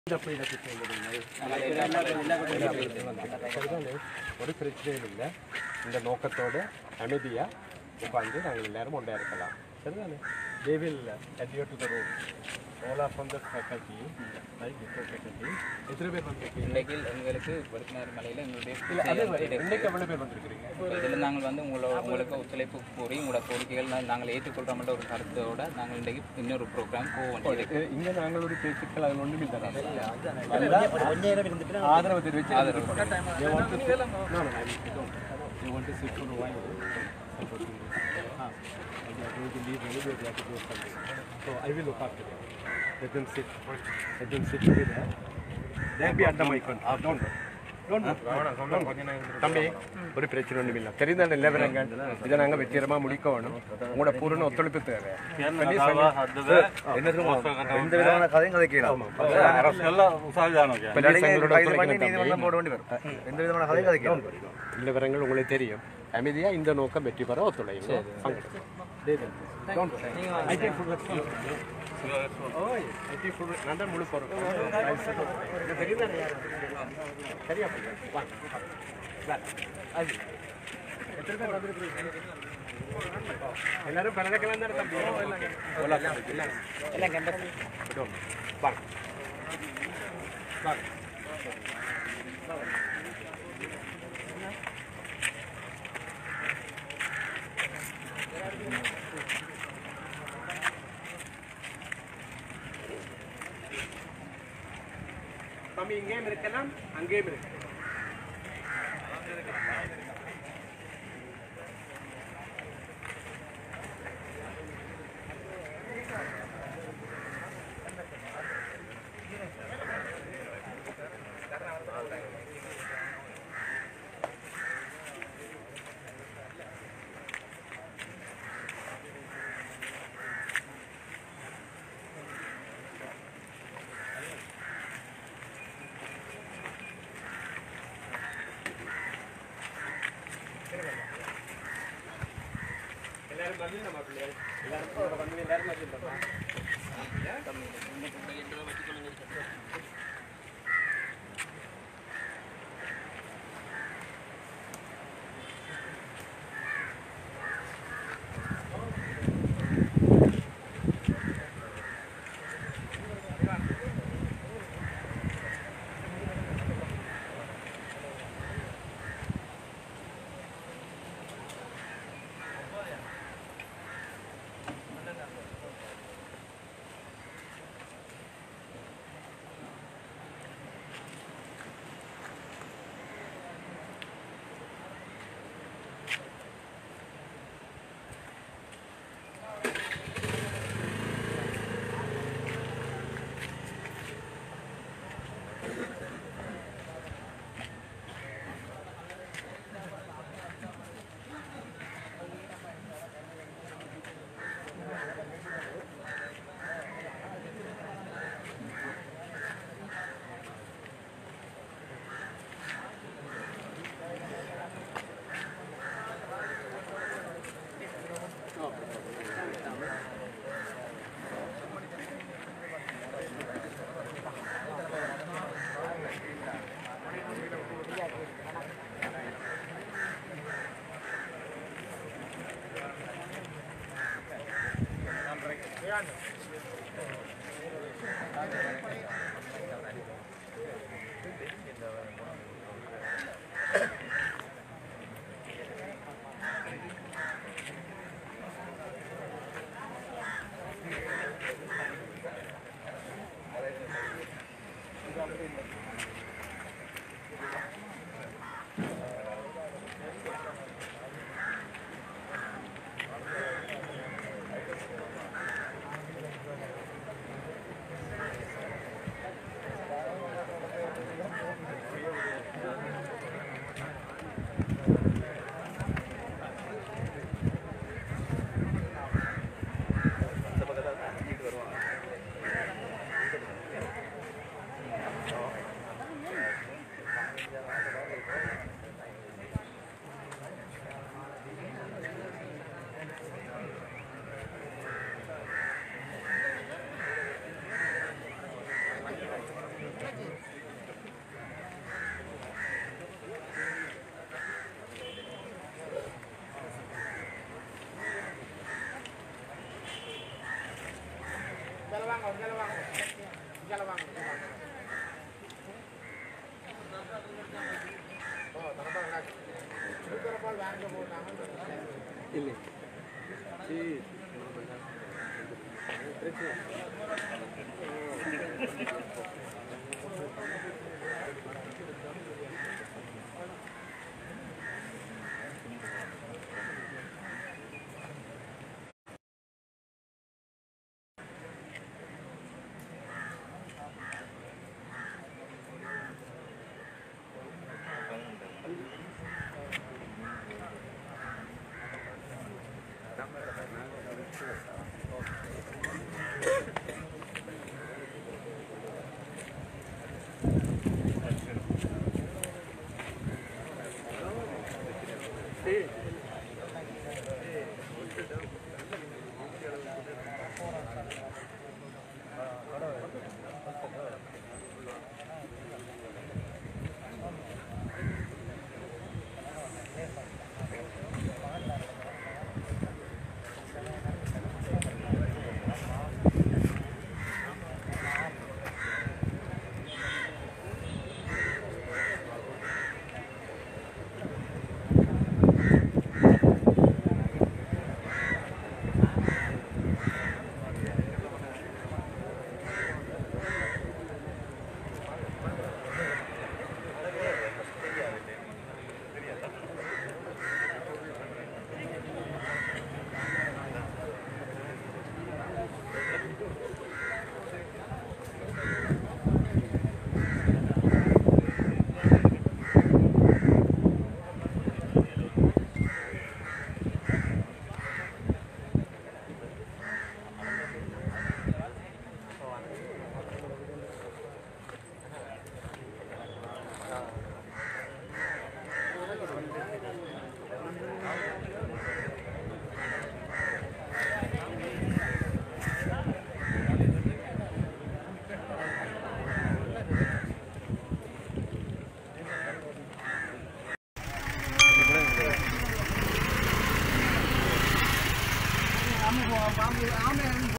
சரிதானே? ஒரு பிரச்சனையும் இல்லை இந்த நோக்கத்தோடு அமைதியா உட்காந்து நாங்கள் எல்லாரும் ஒன்றா இருக்கலாம் சரிதானே they will adhere to the rule all are from the faculty right different faculty எத்தனை பேர் வந்திருக்கீங்க இன்றைக்கு எங்களுக்கு விருத்தினார் மலையில் எங்களுடைய இல்லை அது இன்னைக்கு எவ்வளோ பேர் வந்திருக்கிறீங்க இதில் நாங்கள் வந்து உங்களோட உங்களுக்கு ஒத்துழைப்பு கூறி உங்களோட கோரிக்கைகள் நா- நாங்கள் ஏற்றுக்கொள்கிறோம்ன்ற ஒரு கருத்தோட நாங்கள் இன்றைக்கு இன்னொரு ப்ரோக்ராம் போக வேண்டியது இங்க நாங்கள் ஒரு பேச்சுக்கள் அதில் ஒன்றும் இல்லை ஆதரவு தெரிவிச்சு ஆதரவு They want to sit- no, no, I mean, they don't. They want to sit for a while. supporting this. Ah, and they are going to leave anyway, they have to go somewhere. So I will look after them. Let them sit. Let them sit together. They'll be under my control. Don't worry. Don't worry. தம்பி ஒரு பிரச்சனை ஒன்றும் இல்லை தெரிந்தால் நிலவரங்கள் இதை நாங்கள் வெற்றிகரமாக முடிக்க வேணும் உங்களோட பூரண ஒத்துழைப்பு தேவை எந்த விதமான கதையும் கதைக்கலாம் police எங்களோட ஒத்துழைக்கணும் தம்பி. நீதிமன்றம் போட வேண்டி வரும் எந்த விதமான கதையும் கதைக்கலாம் நிலவரங்கள் உங்களுக்கு தெரியும் அமைதியா இந்த நோக்கம் வெற்றி பெற ஒத்துழைங்க நான் தான் முழு போறேன் சரியா வாங்க அது எத்தனை பேர் வந்திருக்கீங்க எல்லாரும் பலனக்கலாம் தானே தம்பி எல்லாம் கேம்பஸ் வாங்க வாங்க தம்பி இங்கேயும் இருக்கலாம் அங்கேயும் இருக்கலாம் எல்லாரும் வந்து நம்ம பிள்ளைகள் எல்லாரும் வந்து எல்லாரும் வந்து இல்லை